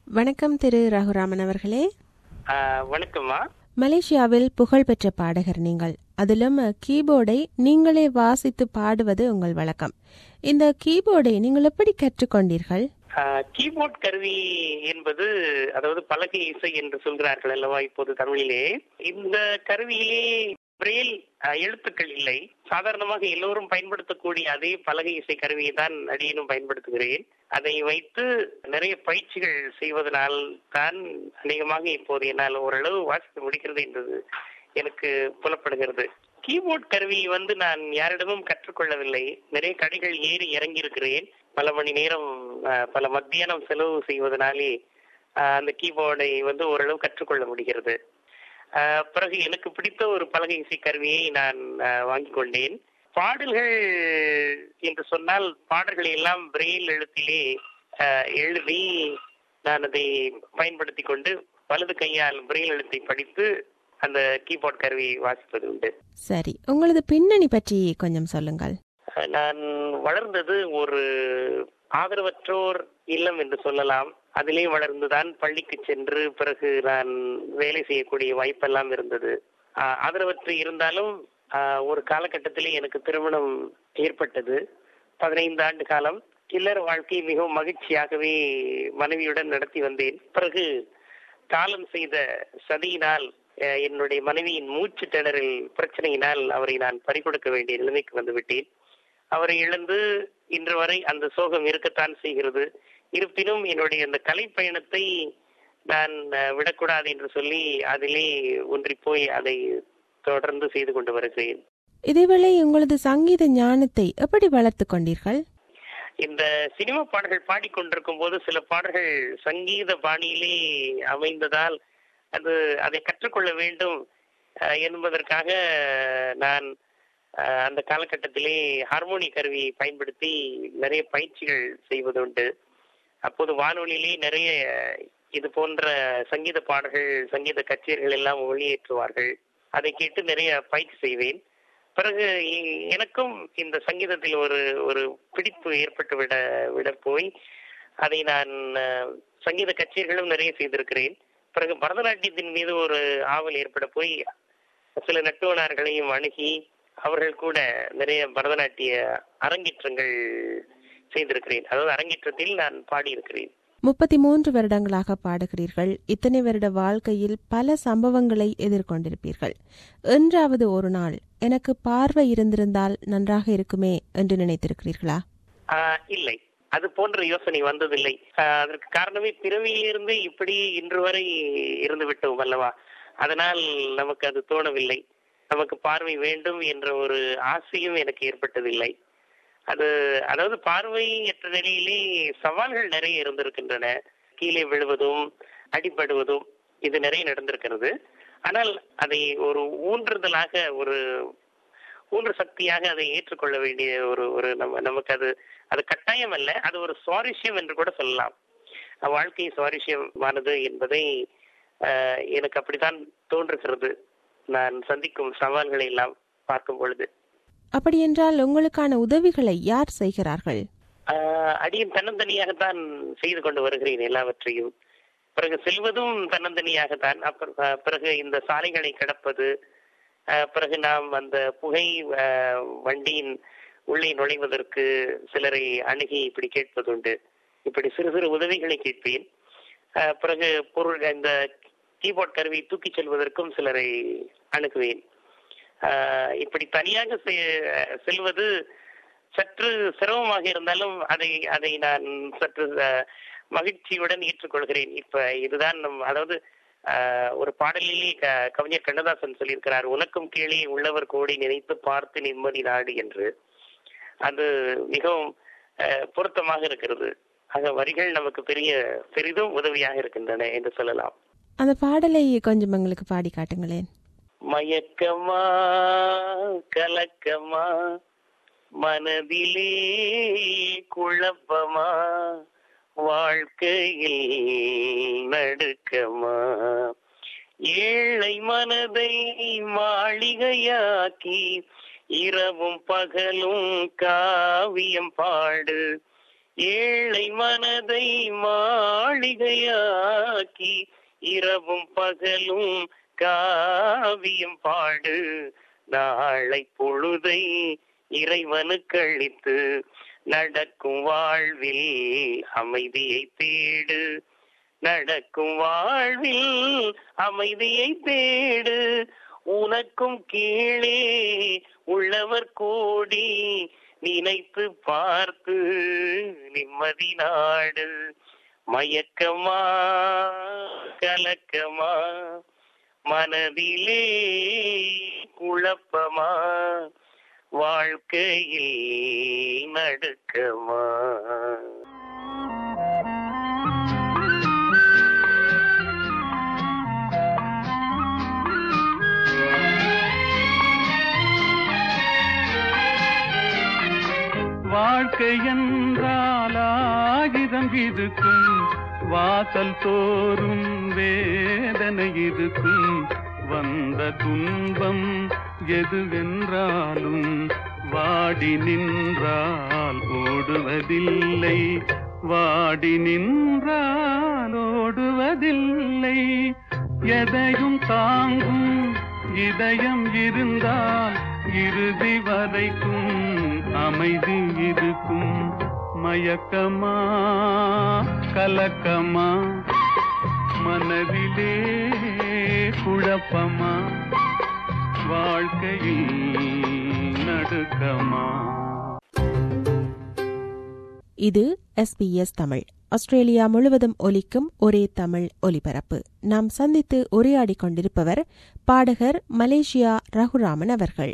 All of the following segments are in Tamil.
வணக்கம் திரு ரகுராமன் அவர்களே ஆ, வணக்கம்மா மலேசியாவில் புகழ்பெற்ற பாடகர் நீங்கள் அதிலும் கீபோர்டை நீங்களே வாசித்து பாடுவது உங்கள் வழக்கம் இந்த கீபோர்டை நீங்கள் எப்படி கற்றுக்கொண்டீர்கள் ஆ, கீபோர்ட் கருவி என்பது அதாவது பலகை இசை என்று சொல்கிறார்கள் அல்லவா இப்போது தமிழிலே இந்த கருவியிலே பிரெயில் ஆ, எழுத்துக்கள் இல்லை சாதாரணமாக எல்லோரும் பயன்படுத்தக்கூடிய அதே பலகை இசை கருவியை தான் அடியனும் பயன்படுத்துகிறேன் அதை வைத்து நிறைய பயிற்சிகள் செய்வதனால் தான் அநேகமாக இப்போது என்னால் ஓரளவு வாசித்து முடிக்கிறது என்பது எனக்கு புலப்படுகிறது கீபோர்ட் கருவி வந்து நான் யாரிடமும் கற்றுக்கொள்ளவில்லை நிறைய கடைகள் ஏறி இறங்கி இருக்கிறேன் பல மணி நேரம் அஹ், பல மத்தியானம் செலவு செய்வதனாலே அஹ், அந்த கீபோர்டை வந்து ஓரளவு கற்றுக்கொள்ள முடிகிறது அஹ், பிறகு எனக்கு பிடித்த ஒரு பலகை இசை கருவியை நான் அஹ், வாங்கிக் கொண்டேன் பாடல்கள் என்று சொன்னால் பாடல்களை எல்லாம் பிரெயில் எழுத்திலே அஹ், எழுதி நான் அதை பயன்படுத்தி கொண்டு வலது கையால் பிரெயில் எழுத்தை படித்து அந்த கீபோர்ட் கருவி வாசிப்பது உண்டு சரி உங்களது பின்னணி பற்றி கொஞ்சம் சொல்லுங்கள் நான் வளர்ந்தது ஒரு ஆதரவற்றோர் இல்லம் என்று சொல்லலாம் அதிலே வளர்ந்துதான் பள்ளிக்கு சென்று பிறகு நான் வேலை செய்யக்கூடிய வாய்ப்பெல்லாம் இருந்தது ஆஹ் ஆதரவற்று இருந்தாலும் ஆஹ் ஒரு காலகட்டத்திலே எனக்கு திருமணம் ஏற்பட்டது பதினைந்து ஆண்டு காலம் இல்லற வாழ்க்கை மிகவும் மகிழ்ச்சியாகவே மனைவியுடன் நடத்தி வந்தேன் பிறகு காலம் செய்த சதியினால் அஹ், என்னுடைய மனைவியின் மூச்சு திணறல் பிரச்சனையினால் அவரை நான் பறிகொடுக்க வேண்டிய நிலைமைக்கு வந்துவிட்டேன் அவரை இழந்து இன்று வரை அந்த சோகம் இருக்கத்தான் செய்கிறது இருப்பினும் என்னுடைய அந்த கலை பயணத்தை நான் அஹ், விடக்கூடாது என்று சொல்லி அதிலே ஒன்றி போய் அதை தொடர்ந்து செய்து கொண்டு வருகிறேன் இதேவேளை உங்களது சங்கீத ஞானத்தை எப்படி வளர்த்து கொண்டீர்கள் இந்த சினிமா பாடல்கள் பாடிக்கொண்டிருக்கும் போது சில பாடல்கள் சங்கீத பாணியிலே அமைந்ததால் அது அதை கற்றுக்கொள்ள வேண்டும் அஹ், என்பதற்காக நான் அஹ், அந்த காலகட்டத்திலே ஹார்மோனி கருவியை பயன்படுத்தி நிறைய பயிற்சிகள் செய்வதுண்டு அப்போது வானொலியிலே நிறைய இது போன்ற சங்கீத பாடல்கள் சங்கீத கச்சேரிகள் எல்லாம் ஒளியேற்றுவார்கள் அதை கேட்டு நிறைய பயிற்சி செய்வேன் பிறகு எ- எனக்கும் இந்த சங்கீதத்தில் ஒரு ஒரு பிடிப்பு ஏற்பட்டு விட விட போய் அதை நான் அஹ், சங்கீத கச்சேரிகளும் நிறைய செய்திருக்கிறேன் பிறகு பரதநாட்டியத்தின் மீது ஒரு ஆவல் ஏற்பட போய் சில நட்டுவனார்களையும் அணுகி அவர்கள் கூட நிறைய பரதநாட்டிய அரங்கேற்றங்கள் செய்திருக்கிறேன் அதாவது அரங்கேற்றத்தில் நான் பாடியிருக்கிறேன் முப்பத்தி மூன்று வருடங்களாக பாடுகிறீர்கள் இத்தனை வருட வாழ்க்கையில் பல சம்பவங்களை எதிர்கொண்டிருப்பீர்கள் என்றாவது ஒரு நாள் எனக்கு பார்வை இருந்திருந்தால் நன்றாக இருக்குமே என்று நினைத்திருக்கிறீர்களா ஆஹ் இல்லை அது போன்ற யோசனை வந்ததில்லை ஆஹ் அதற்கு காரணமே பிறவியிலிருந்து இப்படி இன்று வரை இருந்து விட்டோம் அல்லவா அதனால் நமக்கு அது தோணவில்லை நமக்கு பார்வை வேண்டும் என்ற ஒரு ஆசையும் எனக்கு ஏற்பட்டதில்லை அது அதாவது பார்வையற்ற நிலையிலே சவால்கள் நிறைய இருந்திருக்கின்றன கீழே விழுவதும் அடிபடுவதும் இது நிறைய நடந்திருக்கிறது ஆனால் அதை ஒரு ஊன்றுதலாக ஒரு ஊன்று சக்தியாக அதை ஏற்றுக்கொள்ள வேண்டிய ஒரு ஒரு நம்ம நமக்கு அது அது கட்டாயம் அல்ல அது ஒரு சுவாரஸ்யம் என்று கூட சொல்லலாம் வாழ்க்கை சுவாரஸ்யமானது என்பதை ஆஹ், எனக்கு அப்படித்தான் தோன்றுகிறது நான் சந்திக்கும் சவால்களை எல்லாம் பார்க்கும் பொழுது அப்படியென்றால் உங்களுக்கான உதவிகளை யார் செய்கிறார்கள் ஆஹ், அடியின் தன்னந்தனியாகத்தான் செய்து கொண்டு வருகிறேன் எல்லாவற்றையும் பிறகு செல்வதும் தன்னந்தனியாகத்தான் அப்புறம் ஆஹ், பிறகு இந்த சாலைகளை கடப்பது ஆஹ், பிறகு நாம் அந்த புகை ஆஹ், வண்டியின் உள்ளே நுழைவதற்கு சிலரை அணுகி இப்படி கேட்பதுண்டு இப்படி சிறு சிறு உதவிகளை கேட்பேன் ஆஹ், பிறகு பொருள் இந்த கீபோர்ட் கருவி தூக்கிச் செல்வதற்கும் சிலரை அணுகுவேன் ஆஹ், இப்படி தனியாக செ- செல்வது சற்று சிரமமாக இருந்தாலும் அதை அதை நான் சற்று அஹ், மகிழ்ச்சியுடன் ஏற்றுக்கொள்கிறேன் இப்ப இதுதான் நம் அதாவது ஆஹ், ஒரு பாடலிலே க- கவிஞர் கண்ணதாசன் சொல்லியிருக்கிறார் உனக்கும் கீழே உள்ளவர் கோடி நினைத்து பார்த்து நிம்மதி நாடு என்று அது மிகவும் அஹ், பொருத்தமாக இருக்கிறது ஆக வரிகள் நமக்கு பெரிய பெரிதும் உதவியாக இருக்கின்றன என்று சொல்லலாம் அந்த பாடலை கொஞ்சம் எங்களுக்கு பாடி காட்டுங்களேன் மயக்கமா கலக்கமா மனதிலே குழப்பமா வாழ்க்கையில் நடுக்கமா ஏழை மனதை மாளிகையாக்கி இரவும் பகலும் காவியம் பாடு ஏழை மனதை மாளிகையாக்கி இரவும் பகலும் காவியம் பாடு நாளை பொழுதை இறைவனுக்கு அளித்து நடக்கும் வாழ்வில் அமைதியை தேடு நடக்கும் வாழ்வில் அமைதியை தேடு உனக்கும் கீழே உள்ளவர் கோடி நினைத்து பார்த்து நிம்மதி நாடு மயக்கமா கலக்கமா மனதிலே குழப்பமா வாழ்க்கையில் நடுக்கமா வாழ்க்கை என்றால் ஆயிரம் இருக்கும் வாசல் தோறும் வேதனை இருக்கும் வந்த துன்பம் எதுவென்றாலும் வாடி நின்றால் ஓடுவதில்லை வாடி நின்றால் ஓடுவதில்லை எதையும் தாங்கும் இதயம் இருந்தால் இறுதி வரைக்கும் அமைதி இருக்கும் மயக்கமா கலக்கமா மனதிலே குழப்பமா வாழ்க்கையில் நடுக்கமா இது எஸ்பிஎஸ் தமிழ் ஆஸ்திரேலியா முழுவதும் ஒலிக்கும் ஒரே தமிழ் ஒலிபரப்பு நாம் சந்தித்து உரையாடிக் கொண்டிருப்பவர் பாடகர் மலேசியா ரகுராமன் அவர்கள்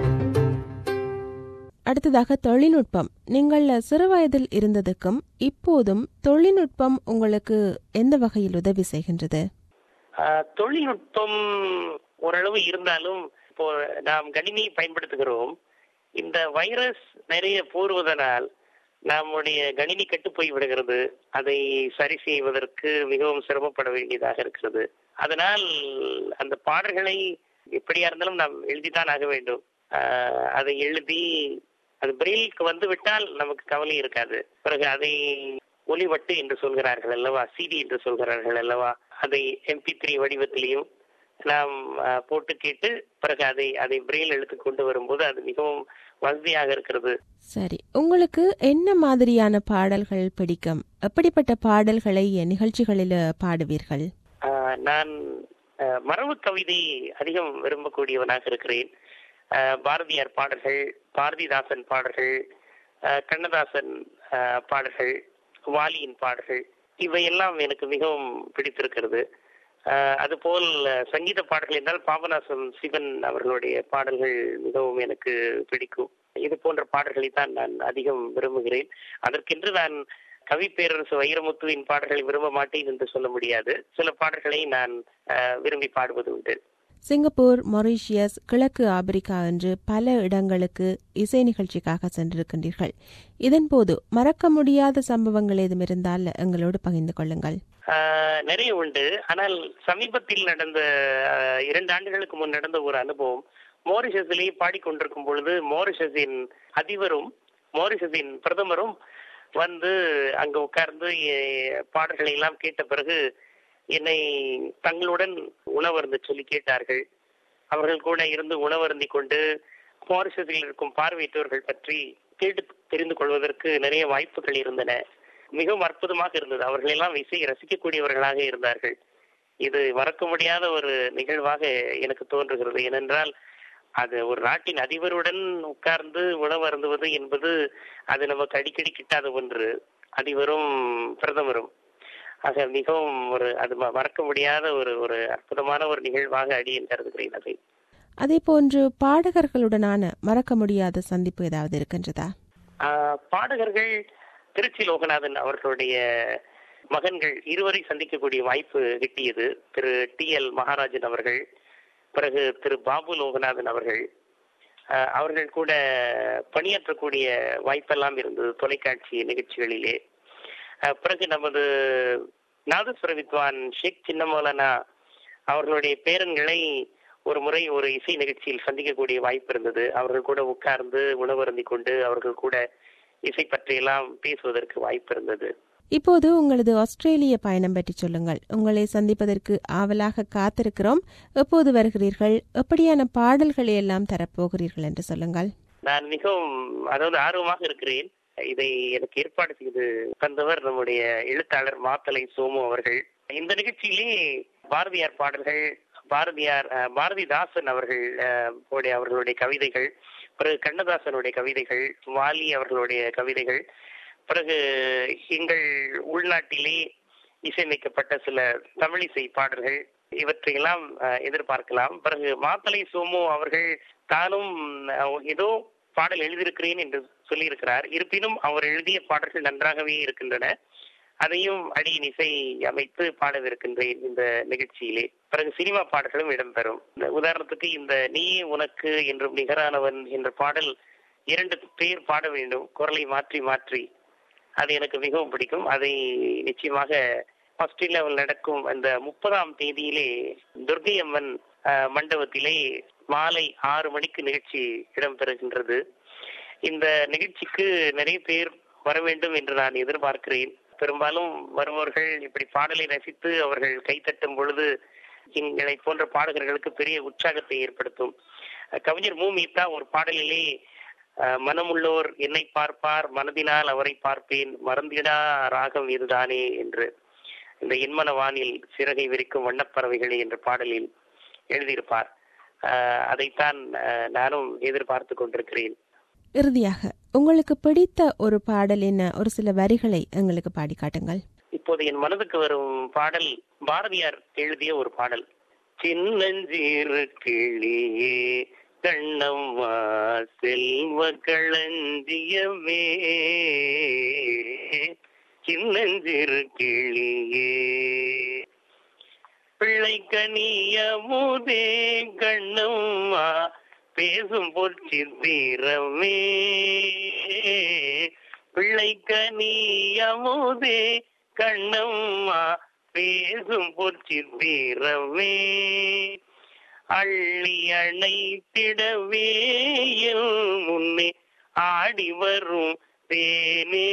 அடுத்ததாக தொழில்நுட்பம் நீங்கள் சிறுவயதில் இருந்ததுக்கும் இப்போதும் தொழில்நுட்பம் உங்களுக்கு எந்த வகையில் உதவி செய்கின்றது ஆஹ், தொழில்நுட்பம் ஓரளவு இருந்தாலும் இப்போ நாம் கணினியை பயன்படுத்துகிறோம் இந்த வைரஸ் நிறைய போருவதனால் நம்முடைய கணினி கெட்டு போய் விடுகிறது அதை சரி செய்வதற்கு மிகவும் சிரமப்பட வேண்டியதாக இருக்கிறது அதனால் அந்த பாடல்களை எப்படியா இருந்தாலும் நாம் எழுதித்தான் ஆக வேண்டும் ஆஹ், அதை எழுதி அது பிரெயிலுக்கு வந்து விட்டால் நமக்கு கவலை இருக்காது பிறகு அதை ஒலிவட்டு என்று சொல்கிறார்கள் அல்லவா சிடி என்று சொல்கிறார்கள் அல்லவா அதை எம்பி த்ரீ வடிவத்திலையும் நாம் அஹ், போட்டு கேட்டு பிறகு அதை அதை பிரெயில் எழுத்து கொண்டு வரும்போது அது மிகவும் வசதியாக இருக்கிறது சரி உங்களுக்கு என்ன மாதிரியான பாடல்கள் பிடிக்கும் எப்படிப்பட்ட பாடல்களை நிகழ்ச்சிகளில் பாடுவீர்கள் ஆஹ், நான் அஹ், மரபு கவிதை அதிகம் விரும்பக்கூடியவனாக இருக்கிறேன் ஆஹ், பாரதியார் பாடல்கள் பாரதிதாசன் பாடல்கள் ஆஹ், கண்ணதாசன் ஆஹ், பாடல்கள் வாலியின் பாடல்கள் இவையெல்லாம் எனக்கு மிகவும் பிடித்திருக்கிறது ஆஹ், அதுபோல் அஹ், சங்கீத பாடல்கள் என்றால் பாபநாசம் சிவன் அவர்களுடைய பாடல்கள் மிகவும் எனக்கு பிடிக்கும் இது போன்ற பாடல்களை தான் நான் அதிகம் விரும்புகிறேன் அதற்கென்று நான் கவி பேரரசு வைரமுத்துவின் பாடல்களை விரும்ப மாட்டேன் என்று சொல்ல முடியாது சில பாடல்களை நான் அஹ், விரும்பி பாடுவது உண்டு சிங்கப்பூர் மொரீஷியஸ் கிழக்கு ஆப்பிரிக்கா என்று பல இடங்களுக்கு இசை நிகழ்ச்சிக்காக சென்றிருக்கின்றீர்கள் இதன்போது மறக்க முடியாத சம்பவங்கள் ஏதும் இருந்தால் எங்களோடு பகிர்ந்து கொள்ளுங்கள் ஆஹ், நிறைய உண்டு ஆனால் சமீபத்தில் நடந்த ஆஹ், இரண்டு ஆண்டுகளுக்கு முன் நடந்த ஒரு அனுபவம் மோரிஷஸிலே பாடிக்கொண்டிருக்கும் பொழுது மோரிஷஸின் அதிபரும் மோரிஷஸின் பிரதமரும் வந்து அங்க உட்கார்ந்து எ- பாடல்களை எல்லாம் கேட்ட பிறகு என்னை தங்களுடன் உணவருந்த சொல்லி கேட்டார்கள் அவர்கள் கூட இருந்து உணவருந்தி கொண்டு மாரிஷஸில் இருக்கும் பார்வையற்றவர்கள் பற்றி கேட்டு தெரிந்து கொள்வதற்கு நிறைய வாய்ப்புகள் இருந்தன மிகவும் அற்புதமாக இருந்தது அவர்கள் எல்லாம் இசையை ரசிக்கக்கூடியவர்களாக இருந்தார்கள் இது மறக்க முடியாத ஒரு நிகழ்வாக எனக்கு தோன்றுகிறது ஏனென்றால் அது ஒரு நாட்டின் அதிபருடன் உட்கார்ந்து உணவு அருந்துவது என்பது அது நமக்கு அடிக்கடி கிட்டாத ஒன்று அதிபரும் பிரதமரும் ஆக மிகவும் ஒரு அது ம- மறக்க முடியாத ஒரு ஒரு அற்புதமான ஒரு நிகழ்வாக அடியேன் கருதுகிறேன் அதை அதே போன்று பாடகர்களுடனான மறக்க முடியாத சந்திப்பு ஏதாவது இருக்கின்றதா ஆஹ் பாடகர்கள் திருச்சி லோகநாதன் அவர்களுடைய மகன்கள் இருவரை சந்திக்கக்கூடிய வாய்ப்பு கிட்டியது திரு டி எல் மகாராஜன் அவர்கள் பிறகு திரு பாபு லோகநாதன் அவர்கள் ஆஹ் அவர்கள் கூட பணியாற்றக்கூடிய வாய்ப்பெல்லாம் இருந்தது தொலைக்காட்சி நிகழ்ச்சிகளிலே ஆஹ் பிறகு நமது நாதஸ்வர வித்வான் ஷேக் சின்னமோலனா அவர்களுடைய பேரன்களை ஒரு முறை ஒரு இசை நிகழ்ச்சியில் சந்திக்கக்கூடிய வாய்ப்பு இருந்தது அவர்கள் கூட உட்கார்ந்து உணவருந்தி கொண்டு அவர்கள் கூட இசை பற்றியெல்லாம் பேசுவதற்கு வாய்ப்பு இருந்தது இப்போது உங்களது ஆஸ்திரேலிய பயணம் பற்றி சொல்லுங்கள் உங்களை சந்திப்பதற்கு ஆவலாக காத்திருக்கிறோம் எப்போது வருகிறீர்கள் எப்படியான பாடல்களை எல்லாம் தரப்போகிறீர்கள் என்று சொல்லுங்கள் நான் மிகவும் அதாவது ஆர்வமாக இருக்கிறேன் இதை எனக்கு ஏற்பாடு செய்து தந்தவர் நம்முடைய எழுத்தாளர் மாத்தலை சோமு அவர்கள் இந்த நிகழ்ச்சியிலே பாரதியார் பாடல்கள் பாரதியார் அஹ், பாரதிதாசன் அவர்கள் அஹ், உடைய அவர்களுடைய கவிதைகள் பிறகு கண்ணதாசனுடைய கவிதைகள் வாலி அவர்களுடைய கவிதைகள் பிறகு எங்கள் உள்நாட்டிலே இசையமைக்கப்பட்ட சில தமிழிசை பாடல்கள் இவற்றையெல்லாம் அஹ், எதிர்பார்க்கலாம் பிறகு மாத்தலை சோமு அவர்கள் தானும் அஹ், ஏதோ பாடல் எழுதியிருக்கிறேன் என்று சொல்லியிருக்கிறார் இருப்பினும் அவர் எழுதிய பாடல்கள் நன்றாகவே இருக்கின்றன அதையும் அடியின் இசை அமைத்து பாடவிருக்கின்றேன் இந்த நிகழ்ச்சியிலே பிறகு சினிமா பாடல்களும் இடம்பெறும் இந்த உதாரணத்துக்கு இந்த நீயே உனக்கு என்றும் நிகரானவன் என்ற பாடல் இரண்டு பேர் பாட வேண்டும் குரலை மாற்றி மாற்றி அது எனக்கு மிகவும் பிடிக்கும் அதை நிச்சயமாக ஆஸ்திரேலியாவில் நடக்கும் அந்த முப்பதாம் தேதியிலே துர்கை அம்மன் அஹ், மண்டபத்திலே மாலை ஆறு மணிக்கு நிகழ்ச்சி இடம்பெறுகின்றது இந்த நிகழ்ச்சிக்கு நிறைய பேர் வர வேண்டும் என்று நான் எதிர்பார்க்கிறேன் பெரும்பாலும் வருபவர்கள் இப்படி பாடலை ரசித்து அவர்கள் கைத்தட்டும் பொழுது எங்களை போன்ற பாடகர்களுக்கு பெரிய உற்சாகத்தை ஏற்படுத்தும் கவிஞர் மு மீத்தா ஒரு பாடலிலே அஹ், மனமுள்ளோர் என்னை பார்ப்பார் மனதினால் அவரை பார்ப்பேன் மறந்திடா ராகம் இதுதானே என்று இந்த என்மன வானில் சிறகை விரிக்கும் வண்ணப்பறவைகளே என்ற பாடலில் எழுதியிருப்பார் அஹ், அதைத்தான் அஹ், நானும் எதிர்பார்த்து கொண்டிருக்கிறேன் இறுதியாக உங்களுக்கு பிடித்த ஒரு பாடல் என்ன ஒரு சில வரிகளை எங்களுக்கு பாடி காட்டுங்கள் இப்போது என் மனதுக்கு வரும் பாடல் பாரதியார் எழுதிய ஒரு பாடல் சின்னஞ்சீறு கிளியே கண்ணம்மா செல்வ களஞ்சியமே சின்னஞ்சிறு கிளியே பிள்ளை கனியமுதே கண்ணம்மா பேசும் பொற்சித்திரமே பிள்ளை கனியமுதே கண்ணம்மா பேசும் பொற்சித்திரமே அள்ளி அணைத்திடவே என் முன்னே ஆடி வரும் தேனே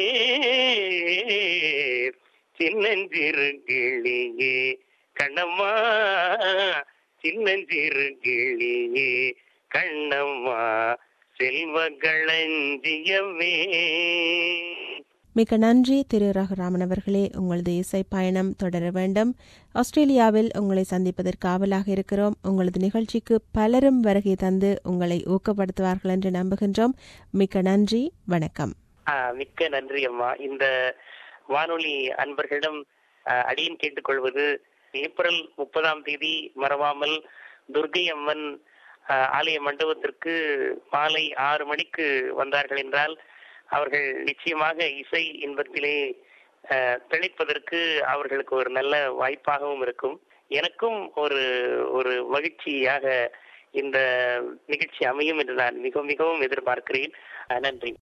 சின்னஞ்சிறு கிளியே கண்ணம்மா சின்னஞ்சிறு கிளியே கண்ணம்மா செல்வ களஞ்சியமே மிக்க நன்றி திரு ரகுராமன் அவர்களே உங்களது இசை பயணம் தொடர வேண்டும் ஆஸ்திரேலியாவில் உங்களை சந்திப்பதற்கு ஆவலாக இருக்கிறோம் உங்களது நிகழ்ச்சிக்கு பலரும் வருகை தந்து உங்களை ஊக்கப்படுத்துவார்கள் என்று நம்புகின்றோம் மிக்க நன்றி வணக்கம் ஆ, மிக்க நன்றி அம்மா இந்த வானொலி அன்பர்களிடம் ஆ, அடியேன் கேட்டுக்கொள்வது ஏப்ரல் முப்பதாம் தேதி மறவாமல் துர்கை அம்மன் ஆ, ஆலய மண்டபத்திற்கு மாலை ஆறு மணிக்கு வந்தார்கள் என்றால் அவர்கள் நிச்சயமாக இசை இன்பத்திலே ஆ, திளைப்பதற்கு அவர்களுக்கு ஒரு நல்ல வாய்ப்பாகவும் இருக்கும் எனக்கும் ஒரு ஒரு மகிழ்ச்சியாக இந்த நிகழ்ச்சி அமையும் என்று நான் மிக மிகவும் எதிர்பார்க்கிறேன் ஆ, நன்றி